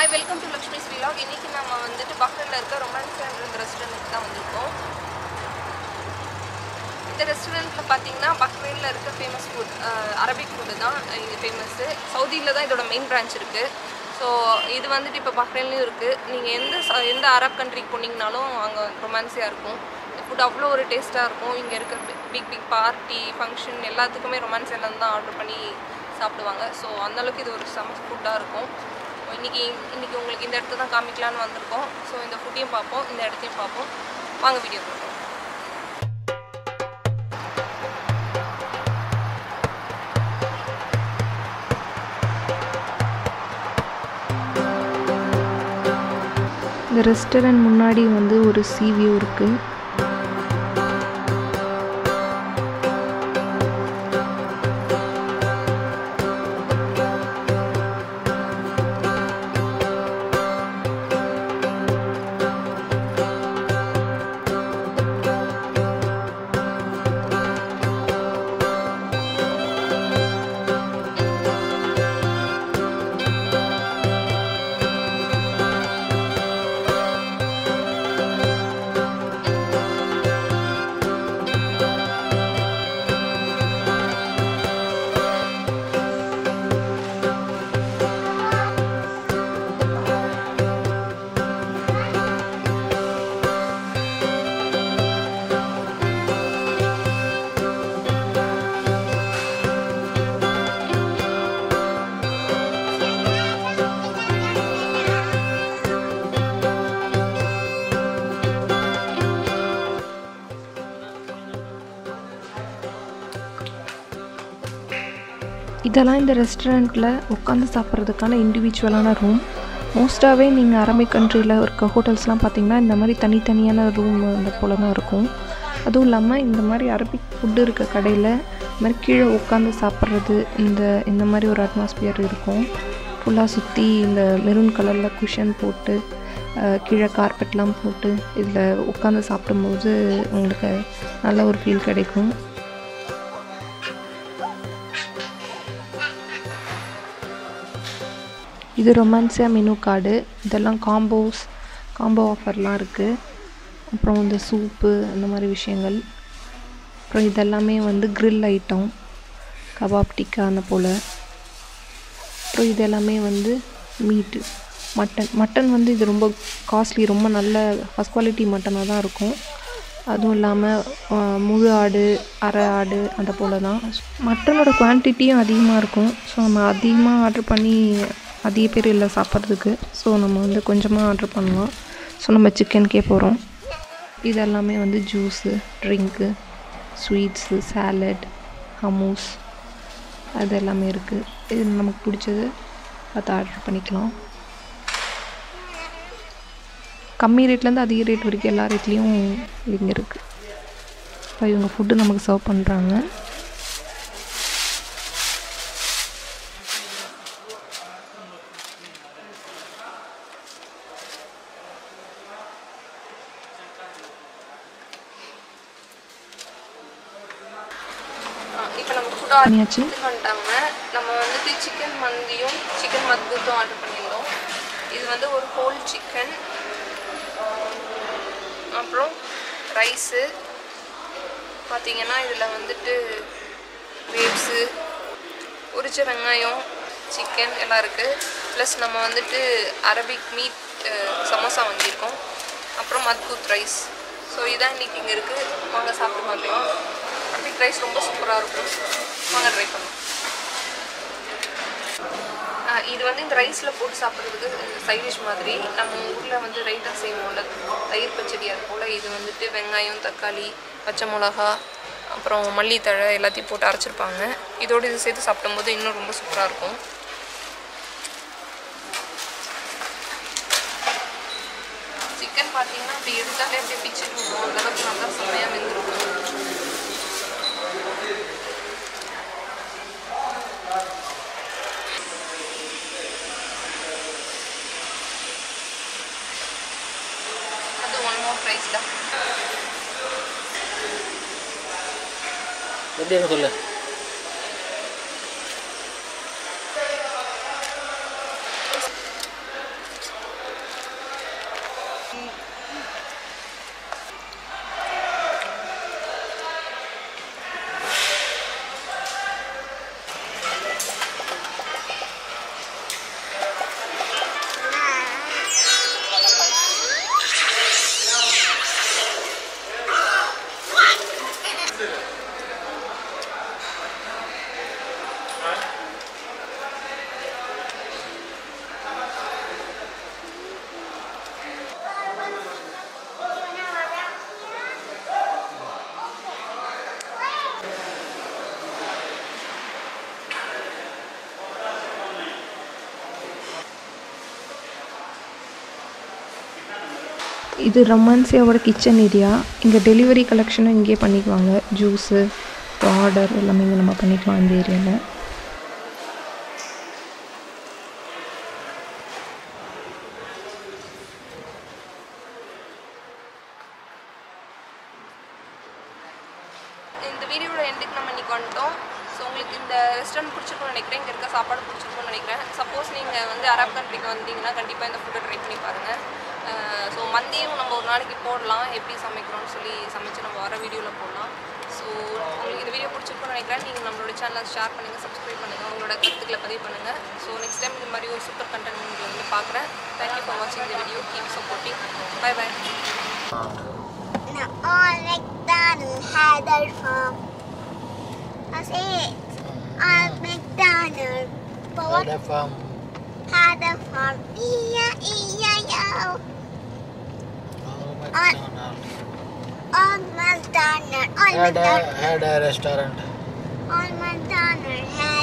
Hi welcome to Lakshmi's vlog இன்னைக்கு நம்ம வந்துட்டு பக்கத்தில் இருக்க ரொமான்ஸ் இந்த ரெஸ்டாரண்ட்டுக்கு தான் வந்திருக்கோம் இந்த ரெஸ்டாரண்ட்டில் பார்த்தீங்கன்னா பக்ரைனில் இருக்க ஃபேமஸ் ஃபுட் அரபிக் ஃபுட்டு தான் இங்கே ஃபேமஸ்ஸு சவுதியில் தான் இதோட மெயின் பிரான்ச் இருக்குது ஸோ இது வந்துட்டு இப்போ பக்ரைன்லேயும் இருக்குது நீங்கள் எந்த ச- எந்த அரப் கண்ட்ரிக்கு போனீங்கனாலும் அங்கே ரொமான்ஸியாக இருக்கும் இந்த ஃபுட் அவ்வளோ ஒரு டேஸ்ட்டாக இருக்கும் இங்கே இருக்க பிக் பிக் பார்ட்டி ஃபங்க்ஷன் எல்லாத்துக்குமே ரொமான்ஸ் எல்லாம் தான் ஆர்டர் பண்ணி சாப்பிடுவாங்க ஸோ அந்தளவுக்கு இது ஒரு செம ஃபுட்டாக இருக்கும் இன்னைக்கு இன்னைக்கு உங்களுக்கு இந்த இடத்த தான் காமிக்கலான்னு வந்திருக்கோம் ஸோ இந்த ஃபுட்டையும் பார்ப்போம் இந்த இடத்தையும் பார்ப்போம் வாங்க வீடியோ பார்ப்போம் இந்த ரெஸ்டாரண்ட் முன்னாடி வந்து ஒரு சீ வியூ இருக்குது இதெல்லாம் இந்த ரெஸ்டாரண்ட்டில் உட்காந்து சாப்பிட்றதுக்கான இண்டிவிஜுவலான ரூம் மோஸ்ட்டாகவே நீங்கள் அரபிக் கண்ட்ரியில் இருக்க ஹோட்டல்ஸ்லாம் பார்த்தீங்கன்னா இந்த மாதிரி தனித்தனியான ரூம் அந்த போல தான் இருக்கும் அதுவும் இல்லாமல் இந்த மாதிரி அரபிக் ஃபுட்டு இருக்க கடையில் இந்த மாதிரி கீழே உட்காந்து சாப்பிட்றது இந்த இந்த மாதிரி ஒரு அட்மாஸ்பியர் இருக்கும் ஃபுல்லாக சுற்றி இந்த மெரூன் கலரில் குஷன் போட்டு அஹ், கீழே கார்பெட்லாம் போட்டு இதில் உட்காந்து சாப்பிடும்போது உங்களுக்கு நல்ல ஒரு ஃபீல் கிடைக்கும் இது ரொமான்சியா மெனு கார்டு இதெல்லாம் காம்போஸ் காம்போ ஆஃபர்லாம் இருக்குது அப்புறம் இந்த சூப்பு அந்த மாதிரி விஷயங்கள் அப்புறம் இதெல்லாமே வந்து grill ஐட்டம் கபாப் டிக்கா அந்த போல் அப்புறம் இது எல்லாமே வந்து மீட்டு மட்டன் மட்டன் வந்து இது ரொம்ப காஸ்ட்லி ரொம்ப நல்ல ஃபஸ்ட் குவாலிட்டி மட்டனாக தான் இருக்கும் அதுவும் இல்லாமல் முழு ஆடு அரை ஆடு அந்த போல் தான் மட்டனோட குவான்டிட்டியும் அதிகமாக இருக்கும் ஸோ நம்ம அதிகமாக ஆர்டர் பண்ணி அதிக பேர் இல்லை சாப்பிட்றதுக்கு ஸோ நம்ம வந்து கொஞ்சமாக ஆர்டர் பண்ணலாம் ஸோ நம்ம சிக்கனுக்கே போகிறோம் இது எல்லாமே வந்து juice drink sweets salad hummus அது எல்லாமே இருக்குது இது நமக்கு பிடிச்சது பார்த்து ஆர்டர் பண்ணிக்கலாம் கம்மி ரேட்லேருந்து அதிக ரேட் வரைக்கும் எல்லா ரேட்லேயும் இங்கே இருக்குது இப்போ இவங்க ஃபுட்டு நமக்கு சர்வ் பண்ணுறாங்க இப்போ நம்ம ஃபுட் ஆர்டர் பண்ணியாச்சு வந்துட்டாங்க நம்ம வந்துட்டு சிக்கன் மந்தியும் சிக்கன் மத்பூத்தும் ஆர்டர் பண்ணியிருந்தோம் இது வந்து ஒரு ஹோல் சிக்கன் அப்புறம் ரைஸு பார்த்தீங்கன்னா இதில் வந்துட்டு கிரேப்ஸு உரிச்ச வெங்காயம் சிக்கன் எல்லாம் இருக்குது ப்ளஸ் நம்ம வந்துட்டு அரபிக் மீட் சமோசா வாங்கியிருக்கோம் அப்புறம் மத்பூத் ரைஸ் ஸோ இதான் இன்றைக்கி இங்கே இருக்குது வாங்க சாப்பிட்டு பார்க்கலாம் அரபிக் ரைஸ் ரொம்ப சூப்பராக இருக்கும் வாங்க ட்ரை பண்ணலாம் ஆஹ் இது வந்து இந்த ரைஸில் போட்டு சாப்பிட்றதுக்கு சைடிஷ் மாதிரி நம்ம ஊரில் வந்து ரைட்டாக செய்வோம்ல தயிர் பச்சடி அது போல் இது வந்துட்டு வெங்காயம் தக்காளி பச்சை மிளகா அப்புறம் மல்லித்தழை எல்லாத்தையும் போட்டு அரைச்சிருப்பாங்க இதோடு இது சேர்த்து சாப்பிடும்போது இன்னும் ரொம்ப சூப்பராக இருக்கும் சிக்கன் பார்த்தீங்கன்னா அப்படி எடுத்தாலே அப்படியே பிச்சுட்டு விடும் அந்த அளவுக்கு நல்லா செம்மையாக வெந்திருக்கும் அது ஒன் மோர் ப்ரைஸ் தான் எப்படி இருக்கு சொல்லு இது ரொமான்சியாவோட கிச்சன் ஏரியா இங்கே டெலிவரி கலெக்ஷனும் இங்கே பண்ணிக்குவாங்க ஜூஸு ஆர்டர் எல்லாமே இங்கே நம்ம பண்ணிக்கலாம் இந்த ஏரியாவில் இந்த வீடியோட எண்டுக்கு நம்ம இன்னைக்கு வந்துட்டோம் ஸோ உங்களுக்கு இந்த ரெஸ்டாரண்ட் பிடிச்சிருக்கும்னு நினைக்கிறேன் இங்கே இருக்க சாப்பாடு பிடிச்சிருக்கும்னு நினைக்கிறேன் சப்போஸ் நீங்கள் வந்து அரப் கண்ட்ரிக்கு வந்தீங்கன்னா கண்டிப்பாக இந்த ஃபுட்டை ட்ரை பண்ணி பாருங்கள் ஸோ மந்தியும் நம்ம ஒரு நாளைக்கு போடலாம் எப்படி சமைக்கிறோம்னு சொல்லி சமைச்சு நம்ம வர வீடியோவில் போடலாம் ஸோ உங்களுக்கு இந்த வீடியோ பிடிச்சிருக்கும்னு நினைக்கிறேன் நீங்கள் நம்மளோட சேனலை ஷேர் பண்ணுங்கள் சப்ஸ்கிரைப் பண்ணுங்கள் உங்களோட கருத்துக்களை பதிவு பண்ணுங்கள் ஸோ நெக்ஸ்ட் டைம் இந்த மாதிரி ஒரு சூப்பர் கண்டென்ட் உங்களை வந்து பார்க்குறேன் தேங்க்யூ ஃபார் வாட்சிங் இந்த video keep supporting bye bye Now all McDonald had their farm. That's it. All McDonald but what Had a farm. had a farm. E-I-E-I-O. Oh, McDonald's. All McDonald. All Had McDonald. a, had a restaurant. All McDonald had